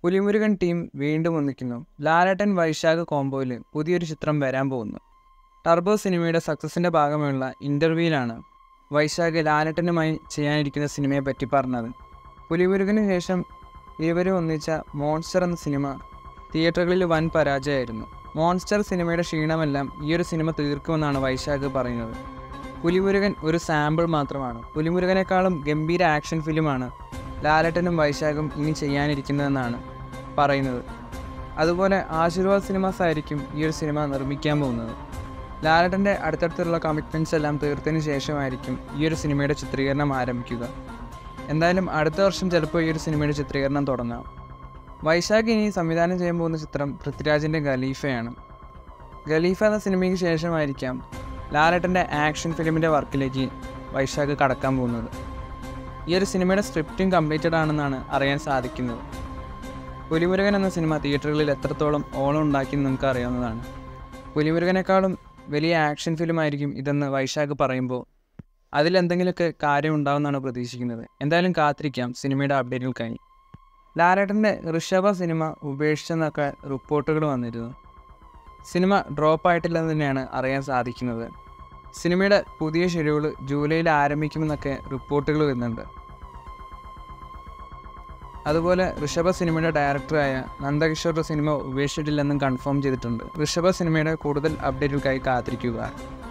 Pulimurugan team വീണ്ടും ഒന്നിക്കുന്നു ലാലേട്ടൻ വൈശാഖ് കോംബോയിൽ പുതിയൊരു ചിത്രം വരാൻ പോകുന്നു ടർബോ സിനിമയുടെ സക്സസിൻ്റെ ഭാഗമായുള്ള ഇൻ്റർവ്യൂവിലാണ് വൈശാഖ് ലാലേട്ടനുമായി ചെയ്യാനിരിക്കുന്ന സിനിമയെ പറ്റി പറഞ്ഞത് പുലിമുരുകന് ശേഷം ഇരുവരും ഒന്നിച്ച മോൺസ്റ്റർ എന്ന സിനിമ തിയേറ്ററുകളിൽ വൻ പരാജയമായിരുന്നു മോൺസ്റ്റർ സിനിമയുടെ ക്ഷീണമെല്ലാം ഈ ഒരു സിനിമ തീർക്കുമെന്നാണ് വൈശാഖ് പറയുന്നത് പുലിമുരുകൻ ഒരു സാമ്പിൾ മാത്രമാണ് പുലിമുരുകനേക്കാളും ഗംഭീര ആക്ഷൻ ഫിലിമാണ് ലാലേട്ടനും വൈശാഖും ഇനി ചെയ്യാനിരിക്കുന്നതെന്നാണ് പറയുന്നത് അതുപോലെ ആശീർവാദ് സിനിമാസ് ആയിരിക്കും ഈ ഒരു സിനിമ നിർമ്മിക്കാൻ പോകുന്നത് ലാലേട്ടൻ്റെ അടുത്തടുത്തുള്ള കമ്മിറ്റ്മെൻറ്റ്സ് എല്ലാം തീർത്തതിന് ശേഷമായിരിക്കും ഈ ഒരു സിനിമയുടെ ചിത്രീകരണം ആരംഭിക്കുക എന്തായാലും അടുത്ത വർഷം ചിലപ്പോൾ ഈ ഒരു സിനിമയുടെ ചിത്രീകരണം തുടങ്ങാം വൈശാഖ് ഇനി സംവിധാനം ചെയ്യാൻ പോകുന്ന ചിത്രം പൃഥ്വിരാജിൻ്റെ ഖലീഫയാണ് ഖലീഫ എന്ന സിനിമയ്ക്ക് ശേഷമായിരിക്കാം ലാലേട്ടൻ്റെ ആക്ഷൻ ഫിലിമിൻ്റെ വർക്കിലേക്ക് വൈശാഖ് കടക്കാൻ പോകുന്നത് ഈ ഒരു സിനിമയുടെ സ്ക്രിപ്റ്റും കംപ്ലീറ്റഡ് ആണെന്നാണ് അറിയാൻ സാധിക്കുന്നത് പുലിമുരുകൻ എന്ന സിനിമ തിയേറ്ററുകളിൽ എത്രത്തോളം ഓളം ഉണ്ടാക്കിയെന്ന് നമുക്ക് അറിയാവുന്നതാണ് പുലിമുരുകനേക്കാളും വലിയ ആക്ഷൻ ഫിലിമായിരിക്കും ഇതെന്ന് വൈശാഖ് പറയുമ്പോൾ അതിലെന്തെങ്കിലുമൊക്കെ കാര്യം ഉണ്ടാവുമെന്നാണ് പ്രതീക്ഷിക്കുന്നത് എന്തായാലും കാത്തിരിക്കാം സിനിമയുടെ അപ്ഡേറ്റുകൾക്കായി ലാലേട്ടൻ്റെ ഋഷഭ സിനിമ ഉപേക്ഷിച്ചെന്നൊക്കെ റിപ്പോർട്ടുകൾ വന്നിരുന്നു സിനിമ ഡ്രോപ്പ് ആയിട്ടില്ലെന്ന് തന്നെയാണ് അറിയാൻ സാധിക്കുന്നത് സിനിമയുടെ പുതിയ ഷെഡ്യൂൾ ജൂലൈയിൽ ആരംഭിക്കുമെന്നൊക്കെ റിപ്പോർട്ടുകൾ വരുന്നുണ്ട് അതുപോലെ ഋഷഭ സിനിമയുടെ ഡയറക്ടറായ നന്ദകിഷോറിൻ്റെ സിനിമ ഉപേക്ഷിച്ചിട്ടില്ലെന്നും കൺഫേം ചെയ്തിട്ടുണ്ട് ഋഷഭ സിനിമയുടെ കൂടുതൽ അപ്ഡേറ്റുകൾക്കായി കാത്തിരിക്കുക